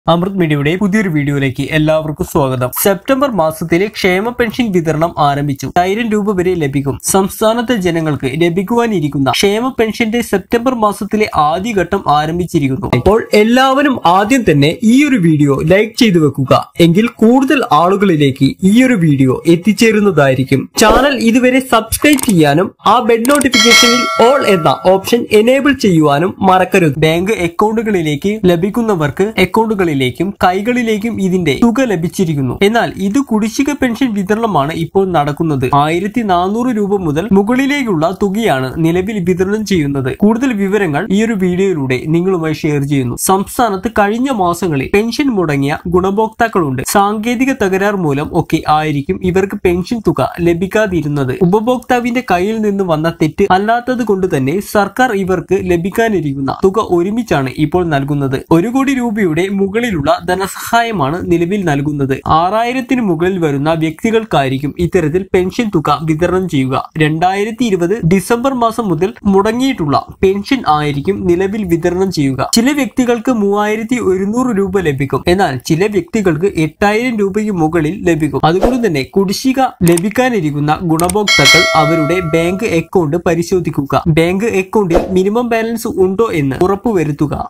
അമൃത് മീഡിയയുടെ പുതിയൊരു വീഡിയോയിലേക്ക് എല്ലാവർക്കും സ്വാഗതം സെപ്റ്റംബർ മാസത്തിലെ ക്ഷേമ പെൻഷൻ വിതരണം ആരംഭിച്ചു ആയിരം രൂപ വരെ ലഭിക്കും സംസ്ഥാനത്തെ ജനങ്ങൾക്ക് ലഭിക്കുവാനിരിക്കുന്ന ക്ഷേമ പെൻഷന്റെ സെപ്റ്റംബർ മാസത്തിലെ ആദ്യഘട്ടം ആരംഭിച്ചിരിക്കുന്നു അപ്പോൾ എല്ലാവരും ആദ്യം തന്നെ ഈ ഒരു വീഡിയോ ലൈക്ക് ചെയ്തു വെക്കുക എങ്കിൽ കൂടുതൽ ആളുകളിലേക്ക് ഈ ഒരു വീഡിയോ എത്തിച്ചേരുന്നതായിരിക്കും ചാനൽ ഇതുവരെ സബ്സ്ക്രൈബ് ചെയ്യാനും ആ ബെൽ നോട്ടിഫിക്കേഷനിൽ ഓൾ എന്ന ഓപ്ഷൻ എനേബിൾ ചെയ്യുവാനും മറക്കരുത് ബാങ്ക് അക്കൗണ്ടുകളിലേക്ക് ലഭിക്കുന്നവർക്ക് അക്കൗണ്ടുകളിലേക്കും കൈകളിലേക്കും ഇതിന്റെ തുക ലഭിച്ചിരിക്കുന്നു എന്നാൽ ഇത് കുടിശ്ശിക പെൻഷൻ വിതരണമാണ് ഇപ്പോൾ നടക്കുന്നത് ആയിരത്തി നാനൂറ് രൂപ മുതൽ മുകളിലേക്കുള്ള തുകയാണ് നിലവിൽ വിതരണം ചെയ്യുന്നത് കൂടുതൽ വിവരങ്ങൾ ഈ ഒരു വീഡിയോയിലൂടെ നിങ്ങളുമായി ഷെയർ ചെയ്യുന്നു സംസ്ഥാനത്ത് കഴിഞ്ഞ മാസങ്ങളിൽ പെൻഷൻ മുടങ്ങിയ ഗുണഭോക്താക്കളുണ്ട് സാങ്കേതിക തകരാർ മൂലം ഒക്കെ ആയിരിക്കും ഇവർക്ക് പെൻഷൻ തുക ലഭിക്കാതിരുന്നത് ഉപഭോക്താവിന്റെ കയ്യിൽ നിന്ന് വന്ന തെറ്റ് അല്ലാത്തത് കൊണ്ട് തന്നെ സർക്കാർ ഇവർക്ക് ലഭിക്കാനിരിക്കുന്ന തുക ഒരുമിച്ചാണ് ഇപ്പോൾ നൽകുന്നത് ഒരു കോടി രൂപയുടെ മുകളിലുള്ള ധനസഹായമാണ് നിലവിൽ നൽകുന്നത് ആറായിരത്തിന് മുകളിൽ വരുന്ന വ്യക്തികൾക്കായിരിക്കും ഇത്തരത്തിൽ പെൻഷൻ തുക വിതരണം ചെയ്യുക രണ്ടായിരത്തി ഇരുപത് ഡിസംബർ മാസം മുതൽ മുടങ്ങിയിട്ടുള്ള പെൻഷൻ ആയിരിക്കും നിലവിൽ വിതരണം ചെയ്യുക ചില വ്യക്തികൾക്ക് മൂവായിരത്തി ഒരുന്നൂറ് രൂപ ലഭിക്കും എന്നാൽ ചില വ്യക്തികൾക്ക് എട്ടായിരം രൂപയ്ക്ക് മുകളിൽ ലഭിക്കും അതുകൊണ്ട് തന്നെ കുടിശ്ശിക ലഭിക്കാനിരിക്കുന്ന ഗുണഭോക്താക്കൾ അവരുടെ ബാങ്ക് അക്കൗണ്ട് പരിശോധിക്കുക ബാങ്ക് അക്കൗണ്ടിൽ മിനിമം ബാലൻസ് ഉണ്ടോ എന്ന് ഉറപ്പുവരുത്തുക